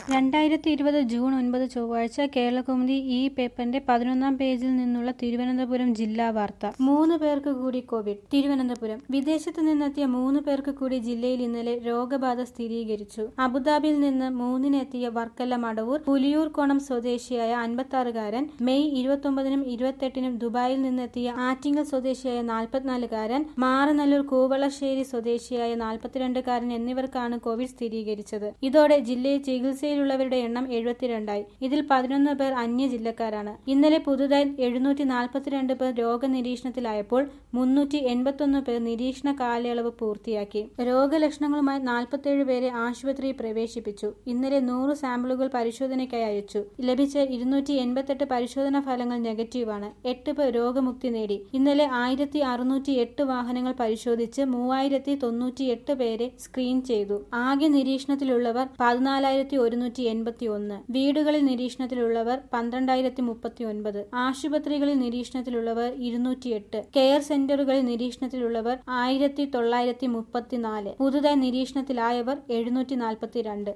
രണ്ടായിരത്തി ഇരുപത് ജൂൺ ഒൻപത് ചൊവ്വാഴ്ച കേരളകൗമുദി ഈ പേപ്പറിന്റെ പതിനൊന്നാം പേജിൽ നിന്നുള്ള തിരുവനന്തപുരം ജില്ലാ വാർത്ത മൂന്ന് പേർക്ക് കൂടി കോവിഡ് തിരുവനന്തപുരം വിദേശത്ത് നിന്നെത്തിയ മൂന്ന് പേർക്ക് കൂടി ജില്ലയിൽ ഇന്നലെ രോഗബാധ സ്ഥിരീകരിച്ചു അബുദാബിയിൽ നിന്ന് മൂന്നിനെത്തിയ വർക്കല മടവൂർ പുലിയൂർക്കോണം സ്വദേശിയായ അൻപത്താറുകാരൻ മെയ് ഇരുപത്തൊമ്പതിനും ഇരുപത്തെട്ടിനും ദുബായിൽ നിന്നെത്തിയ ആറ്റിങ്ങൽ സ്വദേശിയായ നാൽപ്പത്തിനാലുകാരൻ മാറനല്ലൂർ കൂവളശ്ശേരി സ്വദേശിയായ നാൽപ്പത്തിരണ്ടുകാരൻ എന്നിവർക്കാണ് കോവിഡ് സ്ഥിരീകരിച്ചത് ഇതോടെ ജില്ലയിൽ ചികിത്സയിലുള്ളവരുടെ എണ്ണം എഴുപത്തിരണ്ടായി ഇതിൽ പതിനൊന്ന് പേർ അന്യ ജില്ലക്കാരാണ് ഇന്നലെ പുതുതായി എഴുന്നൂറ്റി നാൽപ്പത്തിരണ്ട് പേർ രോഗനിരീക്ഷണത്തിലായപ്പോൾ മുന്നൂറ്റി എൺപത്തൊന്ന് പേർ നിരീക്ഷണ കാലയളവ് പൂർത്തിയാക്കി രോഗലക്ഷണങ്ങളുമായി നാൽപ്പത്തേഴ് പേരെ ആശുപത്രിയിൽ പ്രവേശിപ്പിച്ചു ഇന്നലെ നൂറ് സാമ്പിളുകൾ പരിശോധനയ്ക്കായി അയച്ചു ലഭിച്ച ഇരുന്നൂറ്റി എൺപത്തെട്ട് പരിശോധനാ ഫലങ്ങൾ നെഗറ്റീവാണ് എട്ട് പേർ രോഗമുക്തി നേടി ഇന്നലെ ആയിരത്തി അറുന്നൂറ്റി എട്ട് വാഹനങ്ങൾ പരിശോധിച്ച് മൂവായിരത്തി തൊണ്ണൂറ്റി എട്ട് പേരെ സ്ക്രീൻ ചെയ്തു ആകെ നിരീക്ഷണത്തിലുള്ളവർ പതിനാലായിരത്തി ഒരുന്നൂറ്റി എൺപത്തി ഒന്ന് വീടുകളിൽ നിരീക്ഷണത്തിലുള്ളവർ പന്ത്രണ്ടായിരത്തി മുപ്പത്തി ഒൻപത് ആശുപത്രികളിൽ നിരീക്ഷണത്തിലുള്ളവർ ഇരുന്നൂറ്റിയെട്ട് കെയർ സെന്ററുകളിൽ നിരീക്ഷണത്തിലുള്ളവർ ആയിരത്തി തൊള്ളായിരത്തി മുപ്പത്തിനാല് പുതുതായി നിരീക്ഷണത്തിലായവർ എഴുന്നൂറ്റി നാൽപ്പത്തിരണ്ട്